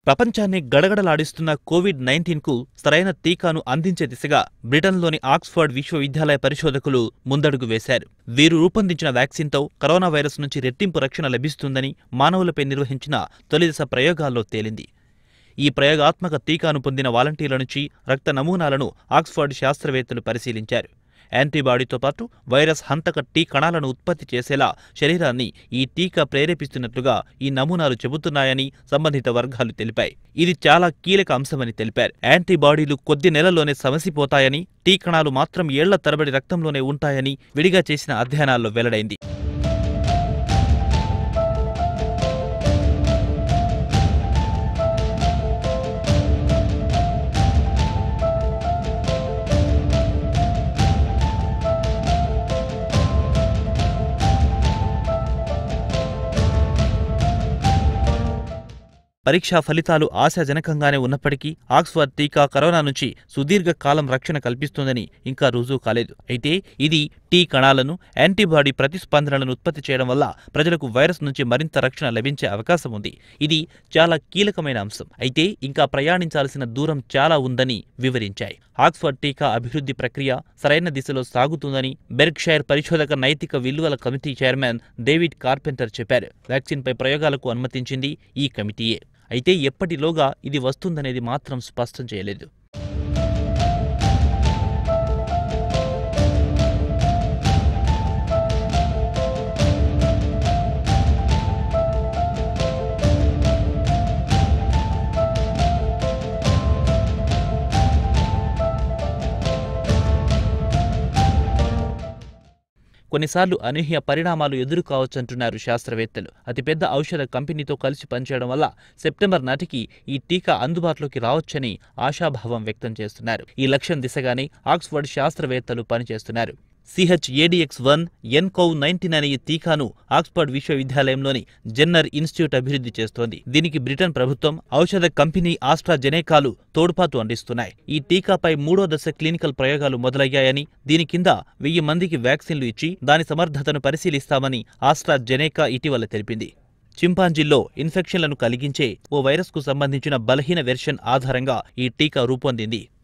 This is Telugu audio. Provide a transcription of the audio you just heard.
ప్రపంచాన్ని గడగడలాడిస్తున్న కోవిడ్ నైన్టీన్కు సరైన టీకాను అందించే దిశగా బ్రిటన్లోని ఆక్స్ఫర్డ్ విశ్వవిద్యాలయ పరిశోధకులు ముందడుగు వేశారు వీరు రూపొందించిన వ్యాక్సిన్తో కరోనా వైరస్ నుంచి రెట్టింపు రక్షణ లభిస్తుందని మానవులపై నిర్వహించిన తొలిదశ ప్రయోగాల్లో తేలింది ఈ ప్రయోగాత్మక టీకాను పొందిన వాలంటీర్ల నుంచి రక్త నమూనాలను ఆక్స్ఫర్డ్ శాస్త్రవేత్తలు పరిశీలించారు యాంటీబాడీతో పాటు వైరస్ హంతక టీ కణాలను ఉత్పత్తి చేసేలా శరీరాన్ని ఈ టీకా ప్రేరేపిస్తున్నట్లుగా ఈ నమూనాలు చెబుతున్నాయని సంబంధిత వర్గాలు తెలిపాయి ఇది చాలా కీలక అంశమని తెలిపారు యాంటీబాడీలు కొద్ది నెలల్లోనే సమసిపోతాయని టీ కణాలు మాత్రం ఏళ్ల తరబడి రక్తంలోనే ఉంటాయని విడిగా చేసిన అధ్యయనాల్లో వెల్లడైంది పరీక్షా ఫలితాలు ఆశాజనకంగానే ఉన్నప్పటికీ ఆక్స్ఫర్డ్ టీకా కరోనా నుంచి సుదీర్ఘ కాలం రక్షణ కల్పిస్తుందని ఇంకా రుజువు కాలేదు అయితే ఇది టీ కణాలను యాంటీబాడీ ప్రతిస్పందనలను ఉత్పత్తి చేయడం వల్ల ప్రజలకు వైరస్ నుంచి మరింత రక్షణ లభించే అవకాశం ఉంది ఇది చాలా కీలకమైన అంశం అయితే ఇంకా ప్రయాణించాల్సిన దూరం చాలా ఉందని వివరించాయి ఆక్స్ఫర్డ్ టీకా అభివృద్ధి ప్రక్రియ సరైన దిశలో సాగుతుందని బెర్క్షైర్ పరిశోధక నైతిక విలువల కమిటీ చైర్మన్ డేవిడ్ కార్పెంటర్ చెప్పారు వ్యాక్సిన్పై ప్రయోగాలకు అనుమతించింది ఈ కమిటీయే అయితే ఎప్పటిలోగా ఇది వస్తుందనేది మాత్రం స్పష్టం చేయలేదు కొన్నిసార్లు అనూహ్య పరిణామాలు ఎదురు కావచ్చంటున్నారు శాస్త్రవేత్తలు అతిపెద్ద ఔషధ కంపెనీతో కలిసి పనిచేయడం వల్ల సెప్టెంబర్ నాటికి ఈ టీకా అందుబాటులోకి రావచ్చని ఆశాభావం వ్యక్తం చేస్తున్నారు ఈ లక్ష్యం దిశగానే ఆక్స్ఫర్డ్ శాస్త్రవేత్తలు పనిచేస్తున్నారు సిహెచ్ఏడిఎక్స్ వన్ ఎన్కోవ్ నైన్టీన్ అనే ఈ టీకాను ఆక్స్ఫర్డ్ విశ్వవిద్యాలయంలోని జెన్నర్ ఇన్స్టిట్యూట్ అభివృద్ధి చేస్తోంది దీనికి బ్రిటన్ ప్రభుత్వం ఔషధ కంపెనీ ఆస్ట్రాజెనేకాలు తోడ్పాటు అందిస్తున్నాయి ఈ టీకాపై మూడో దశ క్లినికల్ ప్రయోగాలు మొదలయ్యాయని దీని కింద వెయ్యి మందికి వ్యాక్సిన్లు ఇచ్చి దాని సమర్థతను పరిశీలిస్తామని ఆస్ట్రాజెనేకా ఇటీవల తెలిపింది చింపాంజీల్లో ఇన్ఫెక్షన్లను కలిగించే ఓ వైరస్కు సంబంధించిన బలహీన వెర్షన్ ఆధారంగా ఈ టీకా రూపొందింది